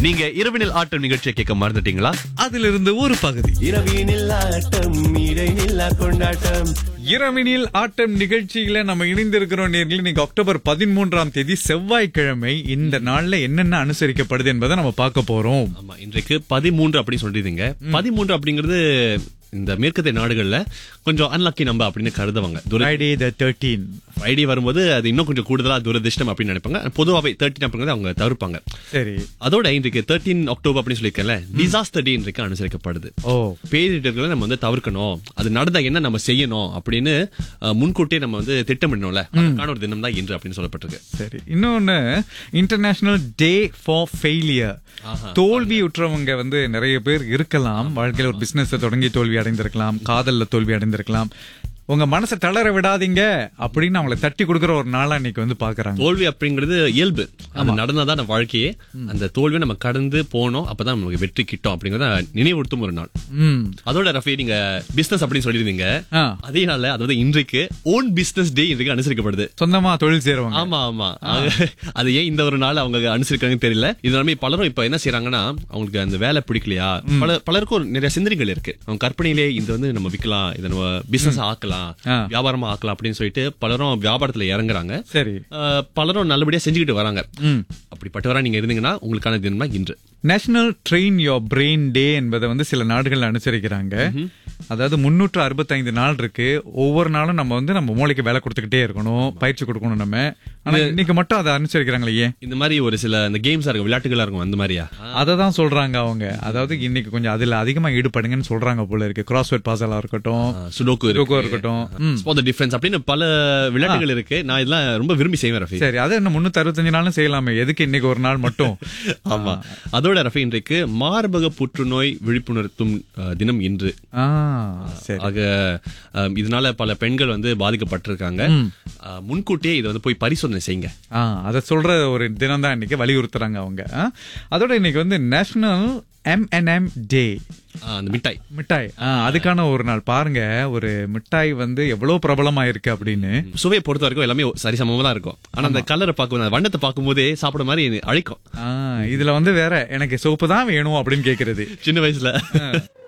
நீங்க இரவினில் ஆட்டம் நிகழ்ச்சியை கேட்க மறந்துட்டீங்களா அதிலிருந்து ஒரு பகுதி இரவினில் ஆட்டம் இடைநில்லா கொண்டாட்டம் இரவினில் ஆட்டம் நிகழ்ச்சியில நம்ம இணைந்திருக்கிறோம் நேர்கள் இன்னைக்கு அக்டோபர் பதிமூன்றாம் தேதி செவ்வாய்க்கிழமை இந்த நாள்ல என்னென்ன அனுசரிக்கப்படுது என்பதை நம்ம பார்க்க போறோம் ஆமா இன்றைக்கு பதிமூன்று அப்படின்னு சொல்லிருந்தீங்க பதிமூன்று அப்படிங்கிறது இந்த மேற்கத்திய நாடுகள்ல கொஞ்சம் அன்லக்கி நம்ப அப்படின்னு கருதுவாங்க துர ஃப்ரைடே த தேர்ட்டீன் ஃப்ரைடே வரும்போது அது இன்னும் கொஞ்சம் கூடுதலா துரதிர்ஷ்டம் அப்படின்னு நினைப்பாங்க பொதுவாகவே தேர்ட்டின் அப்படிங்கிறது அவங்க தவிர்ப்பாங்க சரி அதோட இன்றைக்கு தேர்ட்டீன் அக்டோபர் அப்படின்னு சொல்லியிருக்கல டிசாஸ்டர் டே இன்றைக்கு அனுசரிக்கப்படுது ஓ பேரிடர்களை நம்ம வந்து தவிர்க்கணும் அது நடந்தா என்ன நம்ம செய்யணும் அப்படின்னு அஹ், முன்கூட்டியே நம்ம வந்து திட்டமிடணும்ல அதுக்கான ஒரு தினம் தான் இன்று அப்படின்னு சொல்லப்பட்டிருக்கு சரி இன்னொன்னு இன்டர்நேஷனல் டே ஃபார் ஃபெயிலியர் தோல்வி உற்றவங்க வந்து நிறைய பேர் இருக்கலாம் வாழ்க்கையில ஒரு பிசினஸ் தொடங்கி தோல்வி அடைந்திருக்கலாம் காதல்ல தோல்வி அடைந்திருக்கலாம் உங்க மனசை தளர விடாதீங்க அப்படின்னு அவங்கள தட்டி கொடுக்கிற ஒரு நாளா இன்னைக்கு வந்து பாக்குறாங்க தோல்வி அப்படிங்கிறது இயல்பு அது நடந்தாதான் நம்ம வாழ்க்கையே அந்த தோல்வியை நம்ம கடந்து போனோம் அப்பதான் நமக்கு வெற்றி கிட்டோம் அப்படிங்கறத நினைவுறுத்தும் ஒரு நாள் ம் அதோட ரஃபி நீங்க பிசினஸ் அப்படின்னு சொல்லிருந்தீங்க ஆ. அதே நாள்ல அதாவது இன்றைக்கு ஓன் பிசினஸ் டே இன்றைக்கு அனுசரிக்கப்படுது சொந்தமா தொழில் செய்றவங்க ஆமா ஆமா அது- அது ஏன் இந்த ஒரு நாள் அவங்க அனுசரிக்கிறாங்கன்னு தெரியல இதனால பலரும் இப்ப என்ன செய்யறாங்கன்னா அவங்களுக்கு அந்த வேலை பிடிக்கலையா பல பலருக்கும் ஒரு நிறைய சிந்தனைகள் இருக்கு அவங்க கற்பனையிலே இது வந்து நம்ம விற்கலாம் இதை நம்ம பிசினஸ் ஆக்கலாம் ஆ. வியாபாரமா ஆக்கலாம் அப்படின்னு சொல்லிட்டு பலரும் வியாபாரத்துல இறங்குறாங்க சரி அஹ், பலரும் நல்லபடியா செஞ்சுக்கிட்டு வராங்க ம் அப்படிப்பட்டவரா நீங்க இருந்தீங்கன்னா உங்களுக்கான தினம் தான் இன்று national train your brain day என்பதை வந்து சில நாடுகள் அனுசரிக்கிறாங்க அதாவது முன்னூற்று அறுபத்தைந்து நாள் இருக்கு ஒவ்வொரு நாளும் நம்ம வந்து நம்ம மூளைக்கு வேலை கொடுத்துக்கிட்டே இருக்கணும் பயிற்சி கொடுக்கணும் நம்ம ஆனா இன்னைக்கு மட்டும் அதை அனுசரிக்கிறாங்களே ஏன் இந்த மாதிரி ஒரு சில இந்த கேம்ஸா இருக்கும் விளையாட்டுகளா இருக்கும் அந்த மாதிரியா அதை தான் சொல்றாங்க அவங்க அதாவது இன்னைக்கு கொஞ்சம் அதுல அதிகமா ஈடுபடுங்கன்னு சொல்றாங்க போல இருக்கு கிராஸ்வேட் பாசலா இருக்கட்டும் சுடோக்கு சுடோக்கோ இருக்கட்டும் ம். ஸ்பாட் டிஃபரன்ஸ் அப்படின்னு பல விளையாட்டுகள் இருக்கு நான் இதெல்லாம் ரொம்ப விரும்பி செய்வேன் ரஃபி சரி அது என்ன முன்னூத்தி அறுபத்தஞ்சு நாளும் செய்யலாமே எதுக்கு இன்னைக்கு ஒரு நாள் மட்டும் ஆமா அதோட ரஃபி இன்றைக்கு மார்பக புற்றுநோய் விழிப்புணர்த்தும் அஹ், தினம் இன்று ஆ சரி ஆக அஹ், இதனால பல பெண்கள் வந்து பாதிக்கப்பட்டிருக்காங்க அஹ், முன்கூட்டியே இதை வந்து போய் பரிசோதனை செய்யுங்க ஆ அதை சொல்ற ஒரு தினம் தான் இன்னைக்கு வலியுறுத்துறாங்க அவங்க ஆ? அதோட இன்னைக்கு வந்து நேஷனல் எம்என்எம் டே அஹ், அந்த மிட்டாய் மிட்டாய் ஆ, அதுக்கான ஒரு நாள் பாருங்க ஒரு மிட்டாய் வந்து எவ்வளவு பிரபலமா இருக்கு அப்படின்னு சுவையை பொறுத்த வரைக்கும் எல்லாமே சரிசமமா தான் இருக்கும் ஆனா அந்த கலரை பார்க்கும் அந்த வண்ணத்தை பார்க்கும்போதே சாப்பிட மாதிரி அழைக்கும் ஆ, இதுல வந்து வேற எனக்கு சோப்பு தான் வேணும் அப்படின்னு கேக்குறது சின்ன வயசுல